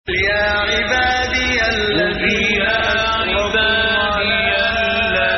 يا عبادي الذين أسرفوا على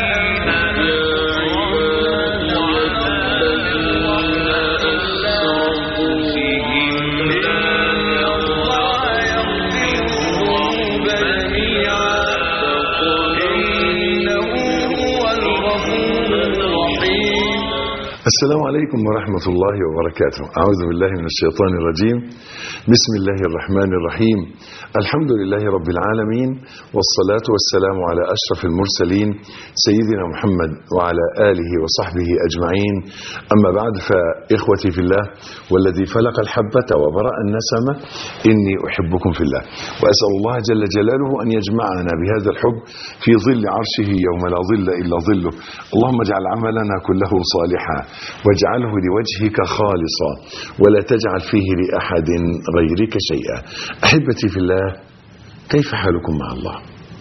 السلام عليكم ورحمة الله وبركاته أعوذ بالله من الشيطان الرجيم بسم الله الرحمن الرحيم الحمد لله رب العالمين والصلاة والسلام على أشرف المرسلين سيدنا محمد وعلى آله وصحبه أجمعين أما بعد فإخوتي في الله والذي فلق الحبة وبرأ النسمة إني أحبكم في الله وأسأل الله جل جلاله أن يجمعنا بهذا الحب في ظل عرشه يوم لا ظل إلا ظله اللهم اجعل عملنا كله صالحا واجعله لوجهك خالصا ولا تجعل فيه لأحد غيرك شيئا أحبتي في الله كيف حالكم مع الله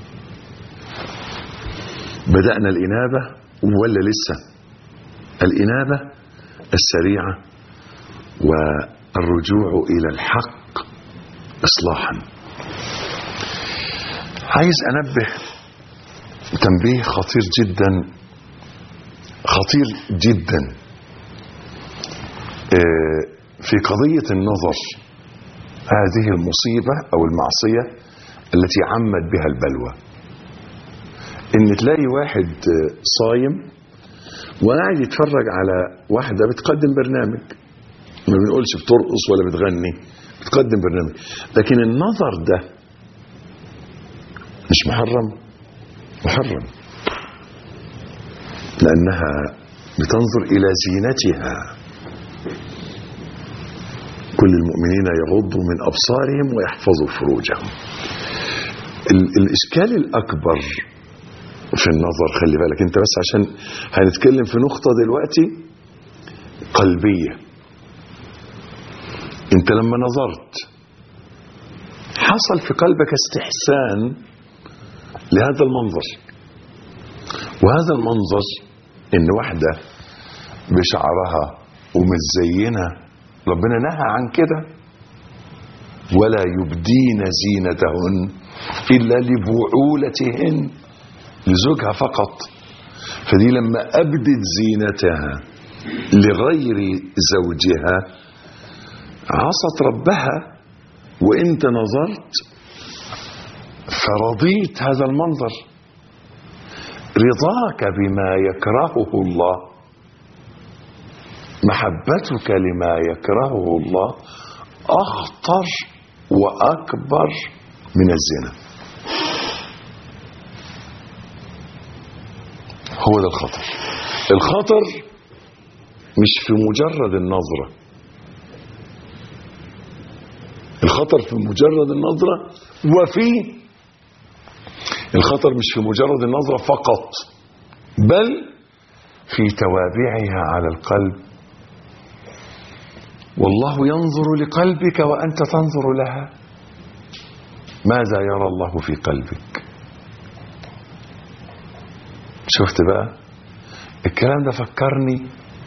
بدأنا الإنابة ولا لسه الإنابة السريعة والرجوع إلى الحق إصلاحا عايز أنبه تنبيه خطير جدا خطير جدا في قضية النظر هذه المصيبة أو المعصية التي عمت بها البلوى إن تلاقي واحد صايم وقاعد يتفرج على واحدة بتقدم برنامج ما بنقولش بترقص ولا بتغني بتقدم برنامج لكن النظر ده مش محرم محرم لأنها بتنظر إلى زينتها كل المؤمنين يغضوا من أبصارهم ويحفظوا فروجهم الإشكال الأكبر في النظر خلي بالك أنت بس عشان هنتكلم في نقطة دلوقتي قلبية أنت لما نظرت حصل في قلبك استحسان لهذا المنظر وهذا المنظر ان واحدة بشعرها ومتزينة ربنا نهى عن كده ولا يبدين زينتهن إلا لبعولتهن لزوجها فقط فدي لما أبدت زينتها لغير زوجها عصت ربها وانت نظرت فرضيت هذا المنظر رضاك بما يكرهه الله محبتك لما يكرهه الله اخطر واكبر من الزنا هو ده الخطر الخطر مش في مجرد النظره الخطر في مجرد النظره وفي الخطر مش في مجرد النظرة فقط بل في توابعها على القلب والله ينظر لقلبك وأنت تنظر لها ماذا يرى الله في قلبك شفت بقى الكلام ده فكرني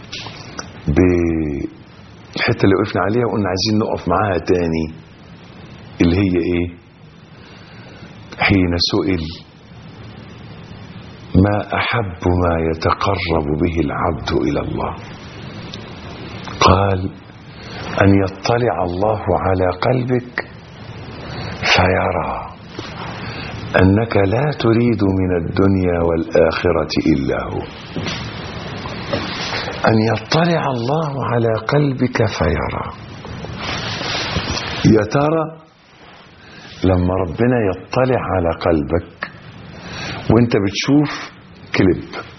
بالحتة اللي وقفنا عليها وقلنا عايزين نقف معاها تاني اللي هي ايه حين سئل ما احب ما يتقرب به العبد الى الله قال ان يطلع الله على قلبك فيرى انك لا تريد من الدنيا والاخره الا هو ان يطلع الله على قلبك فيرى يا ترى لما ربنا يطلع على قلبك وانت بتشوف كليب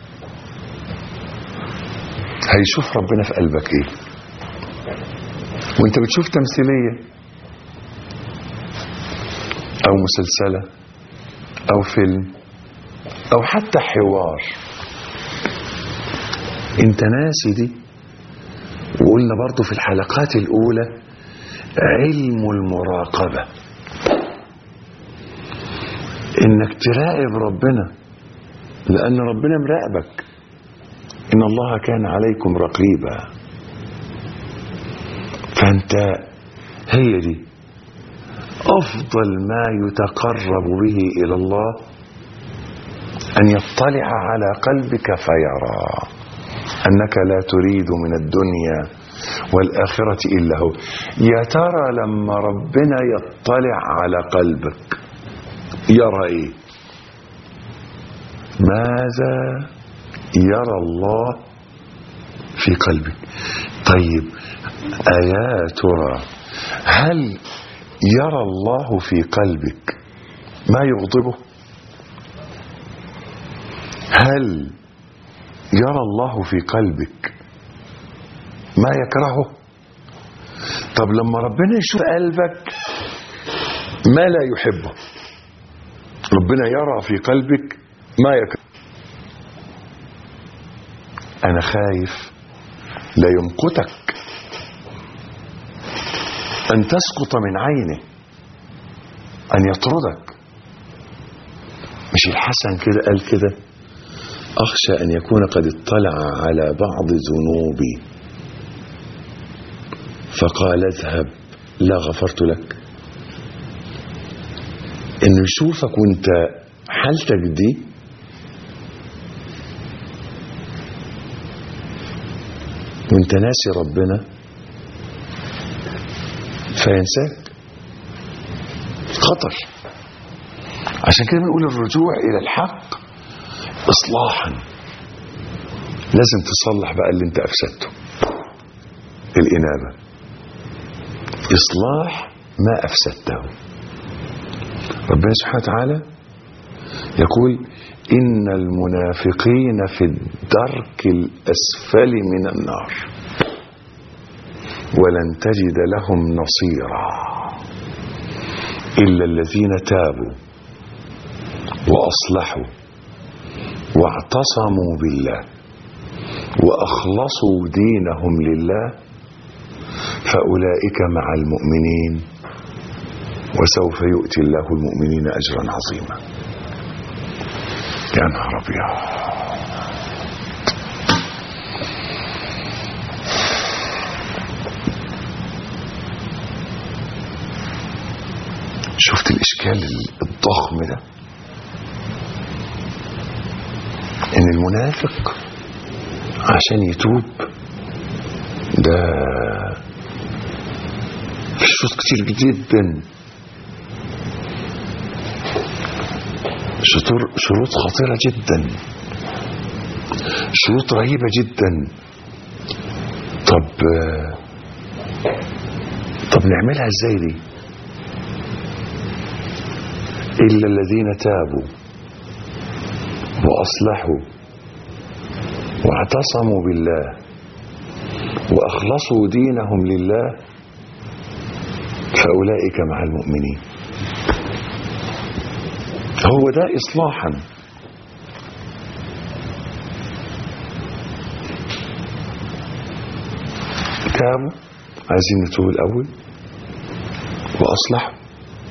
هيشوف ربنا في قلبك ايه وانت بتشوف تمثيلية او مسلسلة او فيلم او حتى حوار انت ناسي دي وقلنا برضو في الحلقات الاولى علم المراقبه انك تراقب ربنا لان ربنا مراقبك ان الله كان عليكم رقيبا فانت هي دي أفضل ما يتقرب به إلى الله أن يطلع على قلبك فيرى أنك لا تريد من الدنيا والآخرة إلا هو يا ترى لما ربنا يطلع على قلبك يرى إيه ماذا يرى الله في قلبك طيب أيا ترى هل يرى الله في قلبك ما يغضبه هل يرى الله في قلبك ما يكرهه طب لما ربنا يشوف قلبك ما لا يحبه ربنا يرى في قلبك ما يكره انا خايف لا يمقتك ان تسقط من عينه ان يطردك مش الحسن كده قال كده اخشى ان يكون قد اطلع على بعض ذنوبي فقال اذهب لا غفرت لك انه يشوفك وانت حالتك دي وانت ناسي ربنا فينساك خطر عشان كده بنقول الرجوع الى الحق اصلاحا لازم تصلح بقى اللي انت افسدته الانابه اصلاح ما افسدته ربنا سبحانه وتعالى يقول ان المنافقين في الدرك الاسفل من النار ولن تجد لهم نصيرا الا الذين تابوا واصلحوا واعتصموا بالله واخلصوا دينهم لله فاولئك مع المؤمنين وسوف يؤتي الله المؤمنين اجرا عظيما يا نهار ابيض شفت الاشكال الضخم ده ان المنافق عشان يتوب ده في شروط كتير جدا شطور شروط خطيرة جدا شروط رهيبة جدا طب طب نعملها ازاي دي إلا الذين تابوا وأصلحوا واعتصموا بالله وأخلصوا دينهم لله فأولئك مع المؤمنين هو ده إصلاحا تابوا عايزين نتوب الأول وأصلحوا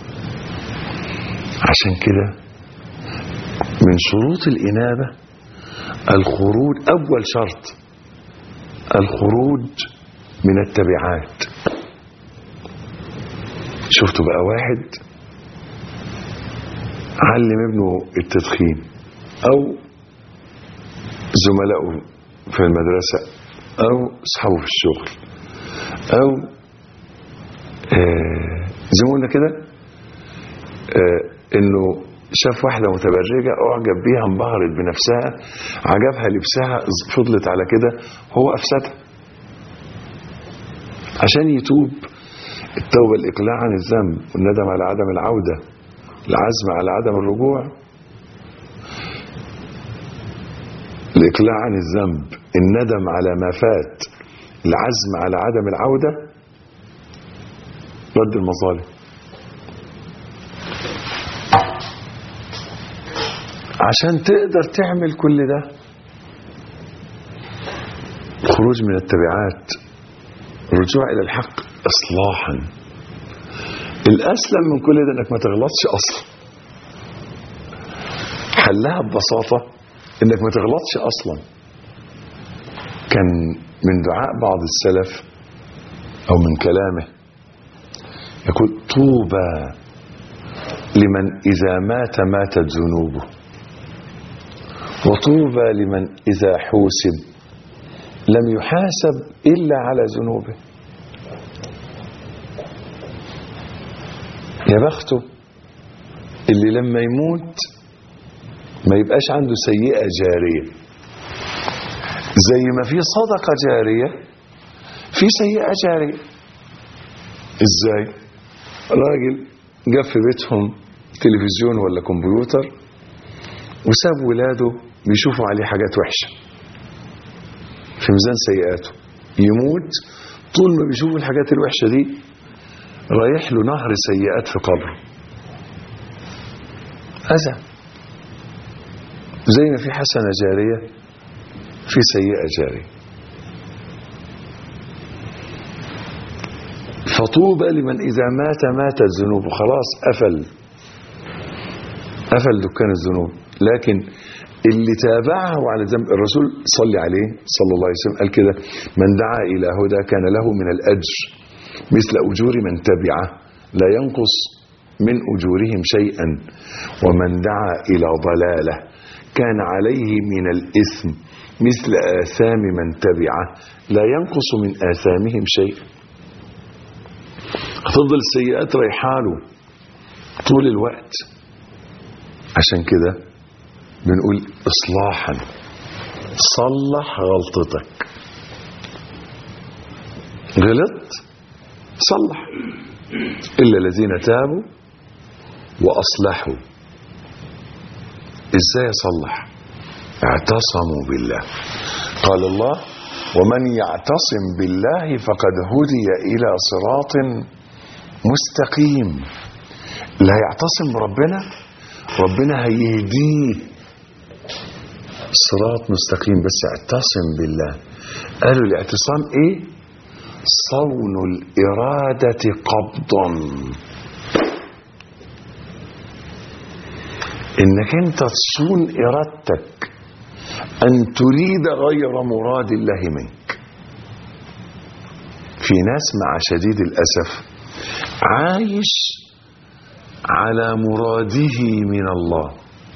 عشان كده من شروط الإنابة الخروج أول شرط الخروج من التبعات شفتوا بقى واحد علم ابنه التدخين أو زملائه في المدرسة أو أصحابه في الشغل أو آه زي ما قلنا كده آه انه شاف واحده متبرجه اعجب بيها انبهرت بنفسها عجبها لبسها فضلت على كده هو افسدها عشان يتوب التوبه الاقلاع عن الذنب والندم على عدم العوده العزم على عدم الرجوع الاقلاع عن الذنب الندم على ما فات العزم على عدم العوده رد المظالم عشان تقدر تعمل كل ده الخروج من التبعات الرجوع الى الحق اصلاحا الاسلم من كل ده انك ما تغلطش اصلا حلها ببساطه انك ما تغلطش اصلا كان من دعاء بعض السلف او من كلامه يقول طوبى لمن إذا مات ماتت ذنوبه وطوبى لمن إذا حوسب لم يحاسب إلا على ذنوبه يا بخته اللي لما يموت ما يبقاش عنده سيئة جارية زي ما في صدقة جارية في سيئة جارية ازاي راجل جاب في بيتهم تلفزيون ولا كمبيوتر وساب ولاده بيشوفوا عليه حاجات وحشة في ميزان سيئاته يموت طول ما بيشوفوا الحاجات الوحشة دي رايح له نهر سيئات في قبره أذى زي ما في حسنة جارية في سيئة جارية فطوبى لمن إذا مات ماتت ذنوبه خلاص قفل قفل دكان الذنوب لكن اللي تابعه على ذنب الرسول صلى عليه صلى الله عليه وسلم قال كده من دعا إلى هدى كان له من الأجر مثل أجور من تبعه لا ينقص من أجورهم شيئا ومن دعا إلى ضلالة كان عليه من الإثم مثل آثام من تبعه لا ينقص من آثامهم شيئا هتفضل السيئات رايحاله طول الوقت عشان كده بنقول إصلاحا صلح غلطتك غلط صلح إلا الذين تابوا وأصلحوا إزاي أصلح اعتصموا بالله قال الله ومن يعتصم بالله فقد هدي إلى صراط مستقيم لا يعتصم بربنا ربنا هيهديه صراط مستقيم بس اعتصم بالله قالوا الاعتصام ايه صون الإرادة قبضا انك انت تصون ارادتك ان تريد غير مراد الله منك في ناس مع شديد الاسف عايش على مراده من الله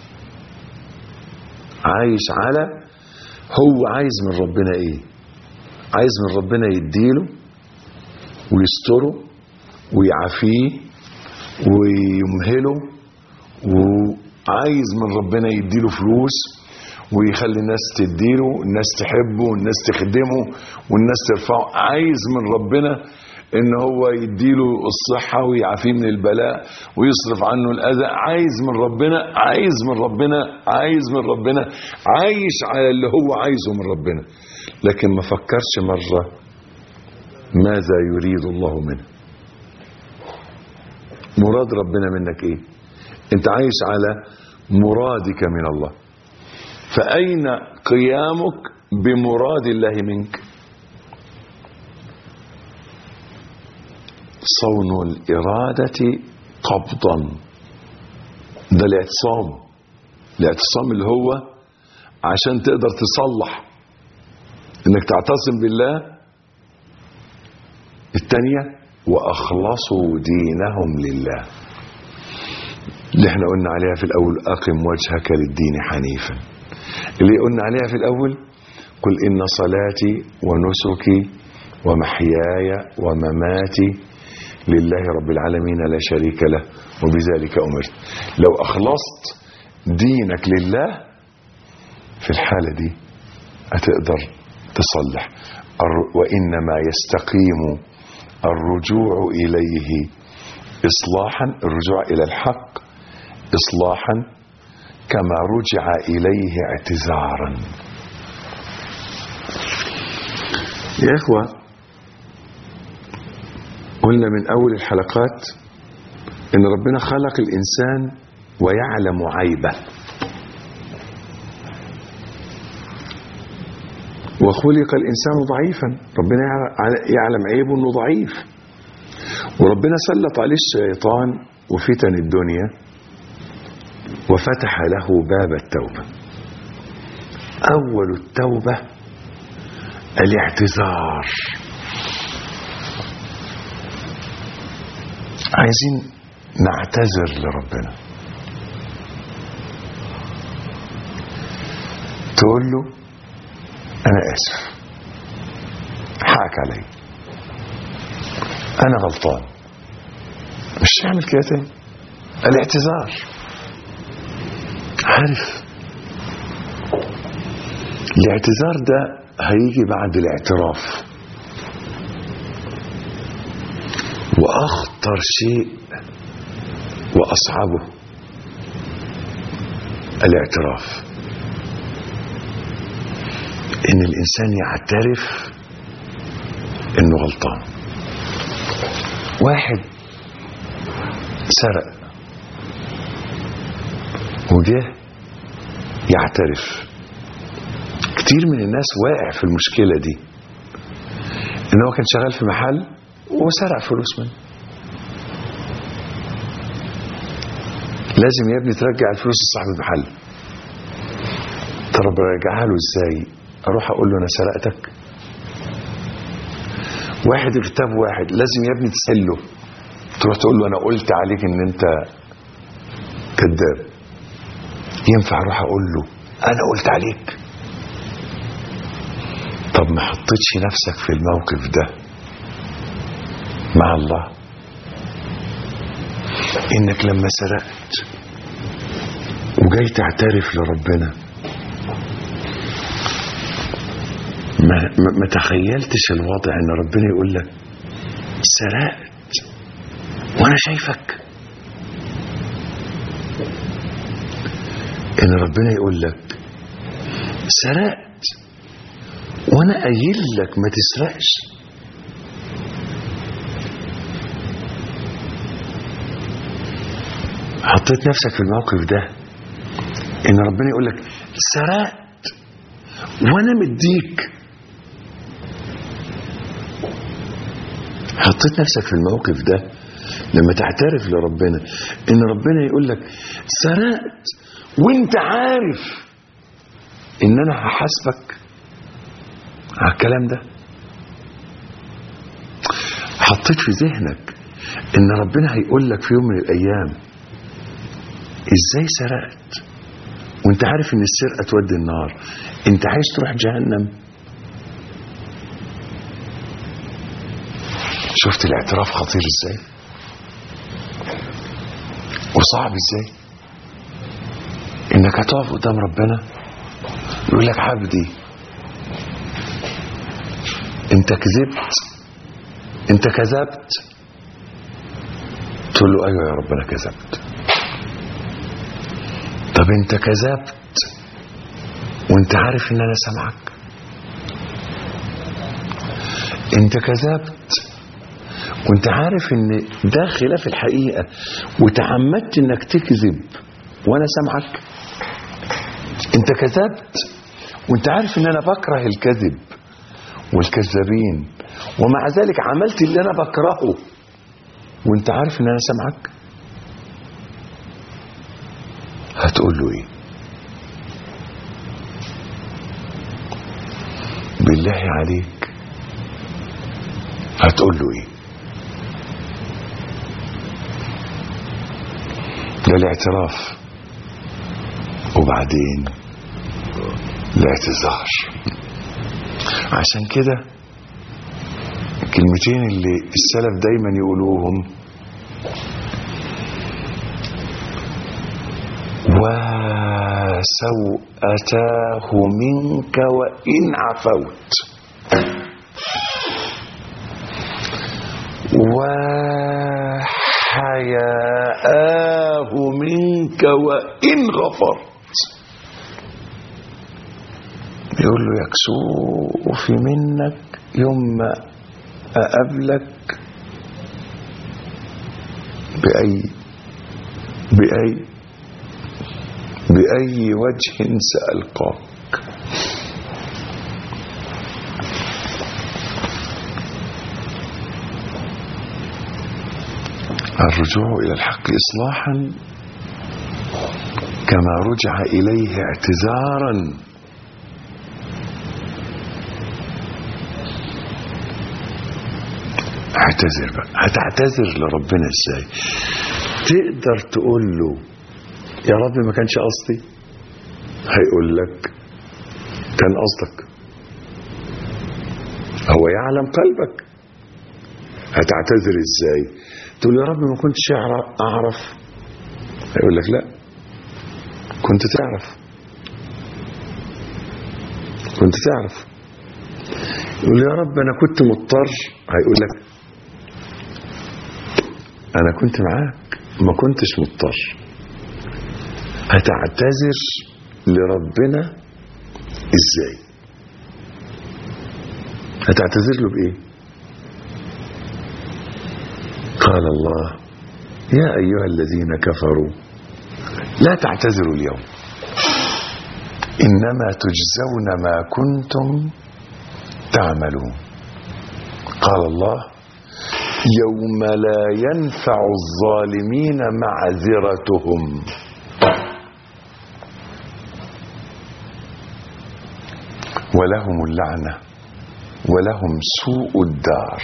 عايش على هو عايز من ربنا ايه عايز من ربنا يديله ويستره ويعافيه ويمهله وعايز من ربنا يديله فلوس ويخلي الناس تديله الناس تحبه والناس تخدمه والناس ترفعه عايز من ربنا ان هو يديله الصحة ويعافيه من البلاء ويصرف عنه الاذى عايز من ربنا عايز من ربنا عايز من ربنا عايش على اللي هو عايزه من ربنا لكن ما فكرش مرة ماذا يريد الله منه مراد ربنا منك ايه انت عايش على مرادك من الله فأين قيامك بمراد الله منك صون الإرادة قبضا ده الاعتصام الاعتصام اللي هو عشان تقدر تصلح انك تعتصم بالله التانية وأخلصوا دينهم لله اللي احنا قلنا عليها في الأول أقم وجهك للدين حنيفا اللي قلنا عليها في الأول قل إن صلاتي ونسكي ومحياي ومماتي لله رب العالمين لا شريك له وبذلك أمرت لو أخلصت دينك لله في الحالة دي هتقدر تصلح الر- وإنما يستقيم الرجوع إليه إصلاحا الرجوع إلى الحق إصلاحا كما رجع إليه اعتذارا يا إخوة قلنا من أول الحلقات إن ربنا خلق الإنسان ويعلم عيبه وخلق الإنسان ضعيفا ربنا يعل- يعلم عيبه أنه ضعيف وربنا سلط عليه الشيطان وفتن الدنيا وفتح له باب التوبة أول التوبة الاعتذار عايزين نعتذر لربنا تقول له انا اسف حقك علي انا غلطان مش تعمل كده تاني الاعتذار عارف الاعتذار ده هيجي بعد الاعتراف واخطر شيء واصعبه الاعتراف ان الانسان يعترف انه غلطان واحد سرق وجه يعترف كتير من الناس واقع في المشكلة دي ان هو كان شغال في محل وسرق فلوس منه لازم يا ابني ترجع الفلوس لصاحب المحل طب رجعها له ازاي اروح اقول له انا سرقتك واحد اغتاب واحد لازم يا ابني تسله تروح تقول له انا قلت عليك ان انت كذاب ينفع اروح اقول له انا قلت عليك طب ما حطيتش نفسك في الموقف ده مع الله انك لما سرقت وجاي تعترف لربنا ما, ما, ما تخيلتش الوضع ان ربنا يقول لك سرقت وانا شايفك ان ربنا يقول لك سرقت وانا قايل لك ما تسرقش حطيت نفسك في الموقف ده ان ربنا يقول لك سرقت وانا مديك حطيت نفسك في الموقف ده لما تعترف لربنا ان ربنا يقول لك سرقت وانت عارف ان انا هحاسبك على الكلام ده حطيت في ذهنك ان ربنا هيقول لك في يوم من الايام ازاي سرقت وانت عارف ان السرقه تودي النار انت عايز تروح جهنم شفت الاعتراف خطير ازاي وصعب ازاي انك هتقف قدام ربنا يقول لك عبدي انت كذبت انت كذبت تقول له ايوه يا رب انا كذبت طب انت كذبت وانت عارف ان انا سامعك انت كذبت وانت عارف ان ده خلاف الحقيقة وتعمدت انك تكذب وانا سامعك انت كذبت وانت عارف ان انا بكره الكذب والكذابين ومع ذلك عملت اللي انا بكرهه وانت عارف ان انا سامعك هتقول له ايه بالله عليك هتقول له ايه ده الاعتراف وبعدين الاعتذار عشان كده الكلمتين اللي السلف دايما يقولوهم وسوءتاه منك وإن عفوت وحياءه منك وإن غفرت يقول له يكسوف منك يوم ما أقابلك بأي بأي بأي وجه سألقاك الرجوع إلى الحق إصلاحا كما رجع إليه اعتذارا اعتذر بقى هتعتذر لربنا ازاي تقدر تقول له يا رب ما كانش قصدي هيقول لك كان قصدك هو يعلم قلبك هتعتذر ازاي تقول يا رب ما كنتش أعرف- اعرف هيقول لك لا كنت تعرف كنت تعرف يقول يا رب انا كنت مضطر هيقول لك انا كنت معاك ما كنتش مضطر هتعتذر لربنا ازاي هتعتذر له بايه قال الله يا ايها الذين كفروا لا تعتذروا اليوم انما تجزون ما كنتم تعملون قال الله يوم لا ينفع الظالمين معذرتهم ولهم اللعنه ولهم سوء الدار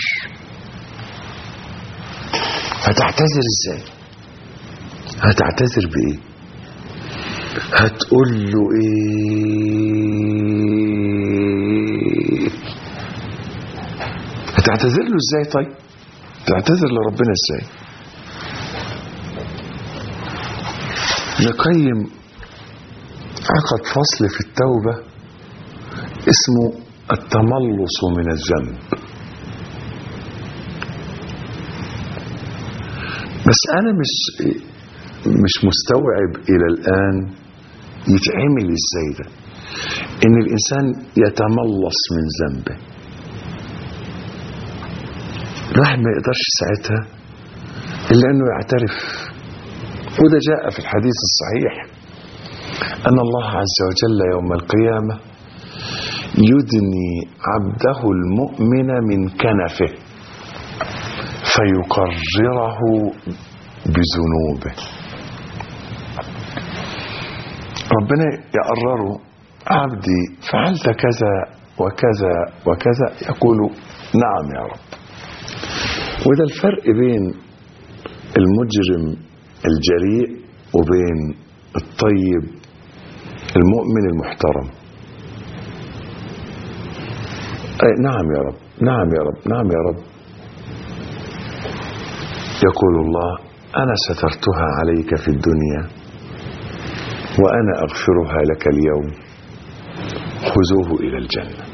هتعتذر ازاي هتعتذر بايه هتقول له ايه هتعتذر له ازاي طيب تعتذر لربنا ازاي نقيم عقد فصل في التوبة اسمه التملص من الذنب بس انا مش مش مستوعب الى الان يتعمل ازاي ده ان الانسان يتملص من ذنبه الواحد ما يقدرش ساعتها الا انه يعترف وده جاء في الحديث الصحيح ان الله عز وجل يوم القيامه يدني عبده المؤمن من كنفه فيقرره بذنوبه ربنا يقرره عبدي فعلت كذا وكذا وكذا يقول نعم يا رب وده الفرق بين المجرم الجريء وبين الطيب المؤمن المحترم أي نعم يا رب نعم يا رب نعم يا رب يقول الله أنا سترتها عليك في الدنيا وأنا أغفرها لك اليوم خذوه إلى الجنة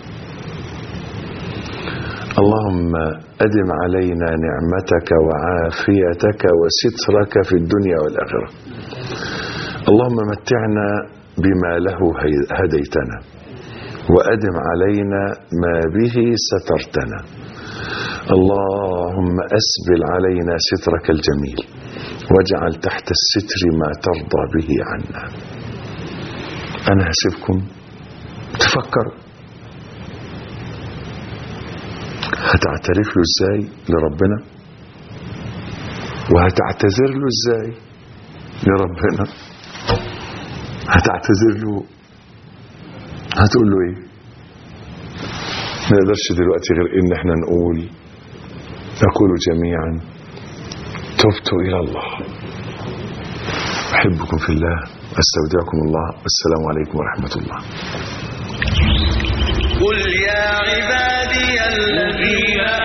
اللهم أدم علينا نعمتك وعافيتك وسترك في الدنيا والآخرة اللهم متعنا بما له هديتنا وأدم علينا ما به سترتنا اللهم أسبل علينا سترك الجميل واجعل تحت الستر ما ترضى به عنا أنا هسيبكم تفكروا هتعترف له ازاي لربنا وهتعتذر له ازاي لربنا هتعتذر له هتقول له ايه ما نقدرش دلوقتي غير ان احنا نقول نقول جميعا تبت الى الله احبكم في الله استودعكم الله والسلام عليكم ورحمه الله قل يا عبادي الذين